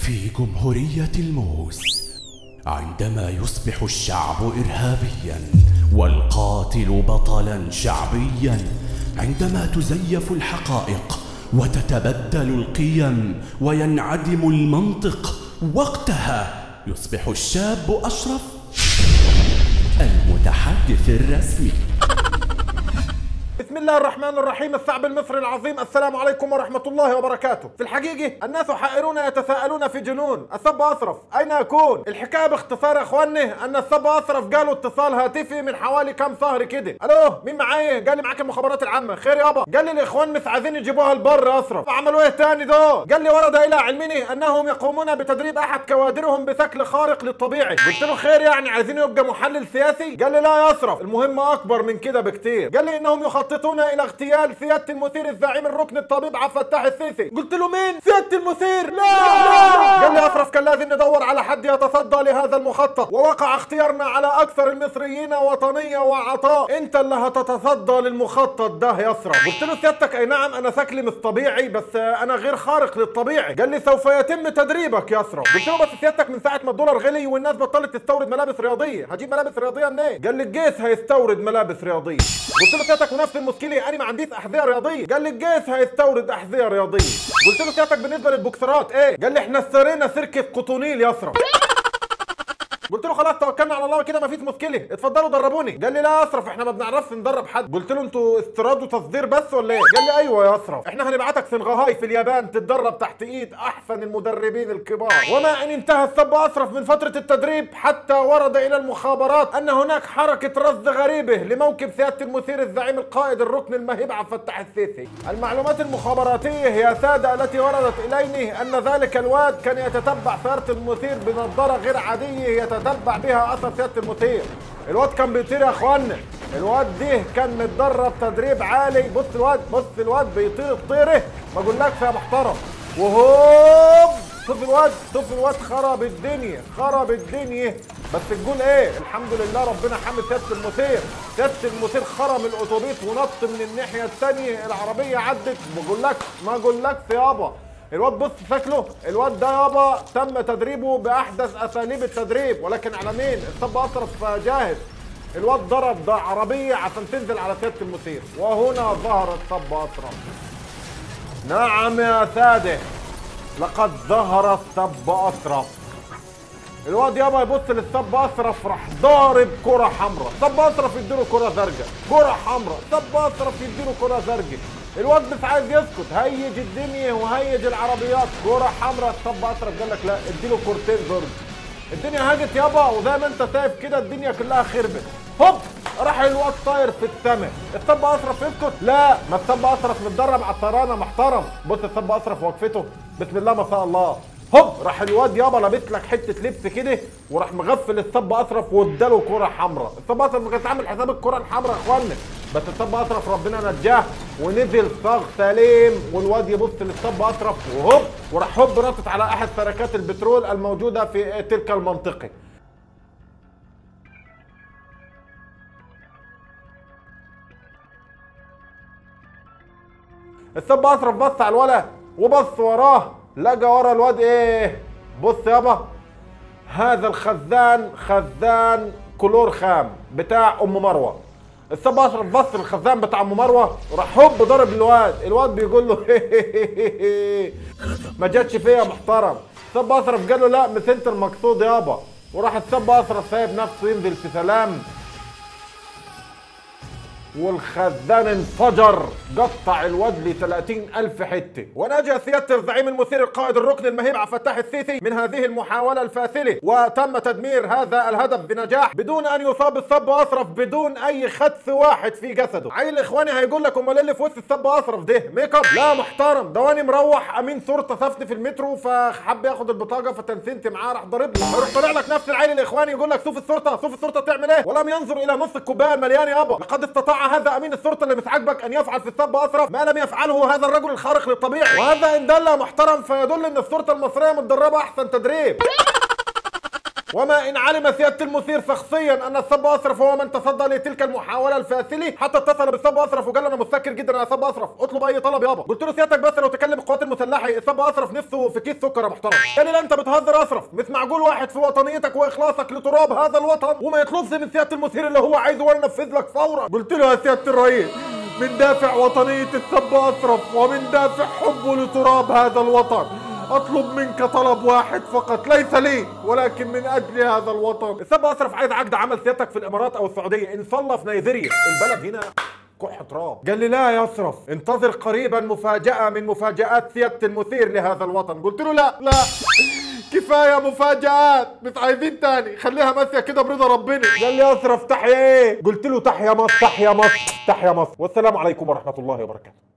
في جمهورية الموز عندما يصبح الشعب إرهابيا والقاتل بطلا شعبيا عندما تزيف الحقائق وتتبدل القيم وينعدم المنطق وقتها يصبح الشاب أشرف المتحدث الرسمي بسم الله الرحمن الرحيم الشعب المصري العظيم السلام عليكم ورحمة الله وبركاته في الحقيقة الناس حائرون يتساءلون في جنون السب أصرف أين أكون الحكاية باختصار يا إخواني أن السب أصرف قالوا اتصال هاتفي من حوالي كام شهر كده ألو مين معايا قال لي معاك المخابرات العامة خير يابا قال لي الإخوان مش عايزين يجيبوها البر يا أصرف عملوا إيه تاني ده قال لي ورد إلى علمني أنهم يقومون بتدريب أحد كوادرهم بشكل خارق للطبيعي قلت له خير يعني عايزين يبقى محلل سياسي قال لي لا يا أصرف المهمة أكبر من كده بكتير قال لي إنهم يخططون الى اغتيال سياده المثير الزعيم الركن الطبيب عبد الفتاح السيسي قلت له مين سياده المثير لا, لا. قال لي اشرف كان لازم ندور على حد يتصدى لهذا المخطط ووقع اختيارنا على اكثر المصريين وطنيه وعطاء انت اللي هتتصدى للمخطط ده يا اشرف قلت له سيادتك اي نعم انا شكلي مش طبيعي بس انا غير خارق للطبيعي قال لي سوف يتم تدريبك يا اشرف قلت له بس سيادتك من ساعه ما الدولار غلي والناس بطلت تستورد ملابس رياضيه هجيب ملابس رياضيه منين قال لي الجيش هيستورد ملابس رياضيه قلت له سيادتك ونفس المشكله انا ما عنديش احذيه رياضيه قال لي الجيش هيستورد احذيه رياضيه قلت له سيادتك بالنسبه للبوكسرات ايه قال لي احنا اشترينا سركه قطونيل يسرى قلت له خلاص توكلنا على الله كده مفيش مشكله اتفضلوا دربوني قال لي لا يا اشرف احنا ما بنعرفش ندرب حد قلت له انتوا استيراد وتصدير بس ولا ايه قال لي ايوه يا اشرف احنا هنبعتك سنغهاي في اليابان تتدرب تحت ايد احسن المدربين الكبار وما ان انتهى السب اشرف من فتره التدريب حتى ورد الى المخابرات ان هناك حركه رصد غريبه لموكب سياده المثير الزعيم القائد الركن المهيب عبد الفتاح السيسي المعلومات المخابراتيه يا ساده التي وردت اليني ان ذلك الواد كان يتتبع سياره المثير بنظاره غير عاديه يتتبع بها اثر سياده المثير الواد كان بيطير يا اخوانا الواد ده كان متدرب تدريب عالي بص الواد بص الواد بيطير الطيره ما اقولكش يا محترم وهوب شوف الواد شوف الواد خرب الدنيا خرب الدنيا بس تقول ايه الحمد لله ربنا حامي سياده المثير سياده المثير خرم الاتوبيس ونط من الناحيه الثانيه العربيه عدت ما اقولكش ما اقولكش يابا الواد بص شكله الواد ده يابا تم تدريبه باحدث اساليب التدريب ولكن على مين الصب اصرف جاهز الواد ضرب ده عربيه عشان تنزل على سياده المثير وهنا ظهر الصب اصرف نعم يا ساده لقد ظهر الصب اصرف الواد يابا يبص للصب اصرف راح ضارب كره حمراء صب اصرف يديله كره زرقاء كره حمراء صب اصرف يديله كره زرقاء الواد مش عايز يسكت هيج الدنيا وهيج العربيات كرة حمراء الصب اصرف قال لك لا اديله كورتين زرق الدنيا هاجت يابا وزي ما انت شايف كده الدنيا كلها خربت هوب راح الواد طاير في السماء الصب اصرف يسكت لا ما الصب اصرف متدرب على الطيران محترم بص الصب اصرف وقفته بسم الله ما شاء الله هوب راح الواد يابا لابس لك حته لبس كده وراح مغفل الصب اصرف واداله كره حمراء الصب اصرف ما كانش عامل حساب الكره الحمراء يا اخوانا بس الصب اصرف ربنا نجاه ونزل صاغ سليم والواد يبص للصب اصرف وهوب وراح هوب رطت على احد شركات البترول الموجوده في تلك المنطقه الصب اصرف بص على الولا وبص وراه لقى ورا الواد ايه بص يابا هذا الخزان خزان كلور خام بتاع ام مروه الصب اشرف بص الخزان بتاع ام مروه وراح هوب ضرب الواد الواد بيقول له ما جاتش فيا محترم الصب اشرف قال له لا مش انت المقصود يابا وراح الصب اشرف سايب نفسه ينزل في سلام والخزان انفجر قطع الواد ل 30 ألف حتة ونجا سيادة الزعيم المثير القائد الركن المهيب عبد الفتاح السيسي من هذه المحاولة الفاشلة وتم تدمير هذا الهدف بنجاح بدون أن يصاب الصب أصرف بدون أي خدس واحد في جسده عيل إخواني هيقول لك أمال اللي في وسط الصب أصرف ده ميك اب لا محترم دواني مروح أمين شرطة صفني في المترو فحب ياخد البطاقة فتنسنت معاه راح ضاربني يروح طالع لك نفس العيل الإخواني يقول لك شوف الشرطة شوف الشرطة تعمل إيه ولم ينظر إلى نص الكوباية المليان يابا لقد استطاع هذا امين الشرطه اللي مش عاجبك ان يفعل في الصب اصرف ما لم يفعله هذا الرجل الخارق للطبيعي وهذا ان دل محترم فيدل ان الشرطه المصريه متدربه احسن تدريب وما إن علم سيادة المثير شخصيا أن الصب أسرف هو من تصدى لتلك المحاولة الفاشلة حتى اتصل بالصب أسرف وقال له أنا متفكر جدا أنا صب أسرف اطلب أي طلب يابا قلت له سيادتك بس لو تكلم القوات المسلحة الصب أسرف نفسه في كيس سكر يا محترم قال لي لا أنت بتهزر أسرف مش معقول واحد في وطنيتك وإخلاصك لتراب هذا الوطن وما يطلبش من سيادة المثير اللي هو عايزه وأنا أنفذ لك فورا قلت له يا سيادة الرئيس من دافع وطنية السب أسرف ومن دافع حبه لتراب هذا الوطن اطلب منك طلب واحد فقط ليس لي ولكن من اجل هذا الوطن السب اسرف عايز عقد عمل سيادتك في الامارات او السعوديه ان صلى في نيجيريا البلد هنا كح تراب قال لي لا يا اسرف انتظر قريبا مفاجاه من مفاجات سياده المثير لهذا الوطن قلت له لا لا كفايه مفاجآت مش عايزين تاني خليها ماشيه كده برضا ربنا قال لي اسرف تحيا ايه قلت له تحيا مصر تحيا مصر تحيا مصر والسلام عليكم ورحمه الله وبركاته